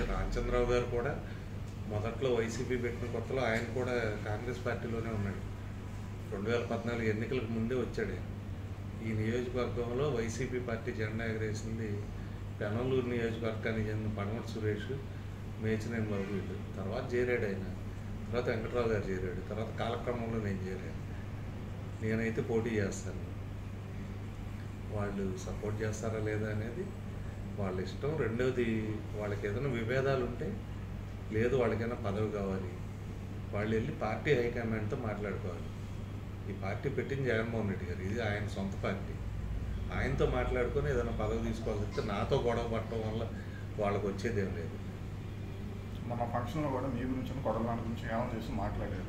రామచంద్రరావు గారు కూడా మొదట్లో వైసీపీ పెట్టిన కొత్తలో ఆయన కూడా కాంగ్రెస్ పార్టీలోనే ఉన్నాడు రెండు వేల పద్నాలుగు ఎన్నికలకు ముందే వచ్చాడు ఆయన. ఈ నియోజకవర్గంలో వైసీపీ పార్టీ జెండా ఎగరేసింది పెనలూరు నియోజకవర్గానికి చెందిన పడమటి సురేష్ మేచినేని బాబు వీళ్ళు తర్వాత చేరాడు ఆయన తర్వాత వెంకట్రావు గారు చేరాడు తర్వాత కాలక్రమంలో నేను చేరాను నేనైతే పోటీ చేస్తాను వాళ్ళు సపోర్ట్ చేస్తారా లేదా అనేది వాళ్ళ ఇష్టం రెండవది వాళ్ళకి ఏదైనా విభేదాలు ఉంటే లేదు వాళ్ళకైనా పదవి కావాలి వాళ్ళు వెళ్ళి పార్టీ హైకమాండ్తో మాట్లాడుకోవాలి ఈ పార్టీ పెట్టింది జగన్మోహన్ రెడ్డి గారు ఇది ఆయన సొంత పార్టీ ఆయనతో మాట్లాడుకొని ఏదైనా పదవి తీసుకోవాల్సి వస్తే నాతో గొడవ పడటం వల్ల వాళ్ళకి వచ్చేది ఏం లేదు మన ఫంక్షన్లో కూడా మీ గురించి కొడల గురించి ఏమైనా చేసి మాట్లాడారు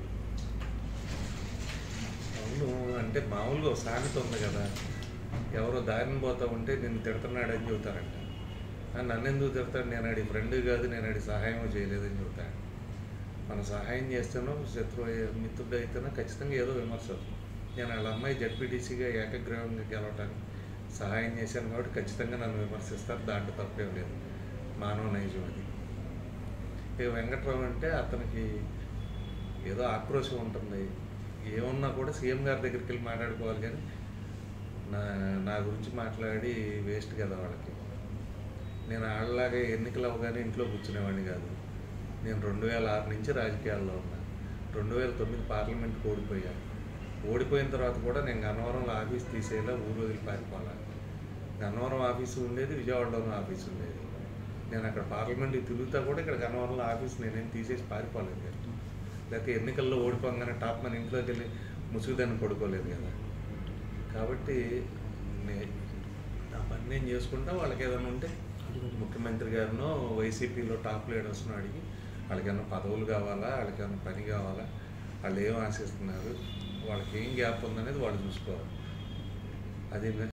అవును అంటే మామూలుగా ఒక సామెత ఉంది కదా ఎవరో దారిని పోతా ఉంటే నిన్ను తిడుతున్నాడని చెబుతారంట ఆ, నన్ను ఎందుకు తిడతాడు నేను అడి ఫ్రెండ్ కాదు నేను అడి సహాయం చేయలేదని చెబుతాడు మనం సహాయం చేస్తేనో శత్రు మిత్రుడు అయితేనో ఖచ్చితంగా ఏదో విమర్శ వస్తుంది. నేను వాళ్ళ అమ్మాయి జడ్పీటీసీగా ఏకగ్రీవంగా గెలవటానికి సహాయం చేశాను కాబట్టి ఖచ్చితంగా నన్ను విమర్శిస్తారు దాంట్లో తప్పేం లేదు మానవ నైజం అది ఇక వెంకట్రావు అంటే అతనికి ఏదో ఆక్రోశం ఉంటుంది ఏమున్నా కూడా సీఎం గారి దగ్గరికి వెళ్ళి మాట్లాడుకోవాలి కానీ నా నా గురించి మాట్లాడి వేస్ట్ కదా వాళ్ళకి నేను వాళ్ళలాగే ఎన్నికలు అవగానే ఇంట్లో కూర్చునేవాడిని కాదు నేను రెండు వేల ఆరు నుంచి రాజకీయాల్లో ఉన్నా రెండు వేల తొమ్మిది పార్లమెంట్కి ఓడిపోయా ఓడిపోయిన తర్వాత కూడా నేను గన్నవరంలో ఆఫీస్ తీసేలా ఊరు వదిలి పారిపోలా గన్నవరం ఆఫీసు ఉండేది విజయవాడలోనూ ఆఫీస్ ఉండేది నేను అక్కడ పార్లమెంట్కి తిరుగుతా కూడా ఇక్కడ గన్నవరంలో ఆఫీస్ నేనేం తీసేసి పారిపోలేదు కదా లేకపోతే ఎన్నికల్లో ఓడిపోగానే టాప్ మన ఇంట్లోకి వెళ్ళి ముసుగుదాన్ని పడుకోలేదు కదా కాబట్టి నే- నా పని నేను చేసుకుంటా వాళ్ళకి ఏదైనా ఉంటే ముఖ్యమంత్రి గారినో వైసీపీలో టాప్ లీడర్స్ను అడిగి వాళ్ళకి ఏమైనా పదవులు కావాలా వాళ్ళకి ఏమైనా పని కావాలా వాళ్ళు ఏం ఆశిస్తున్నారు వాళ్ళకి ఏం గ్యాప్ ఉందనేది వాళ్ళు చూసుకోవాలి అది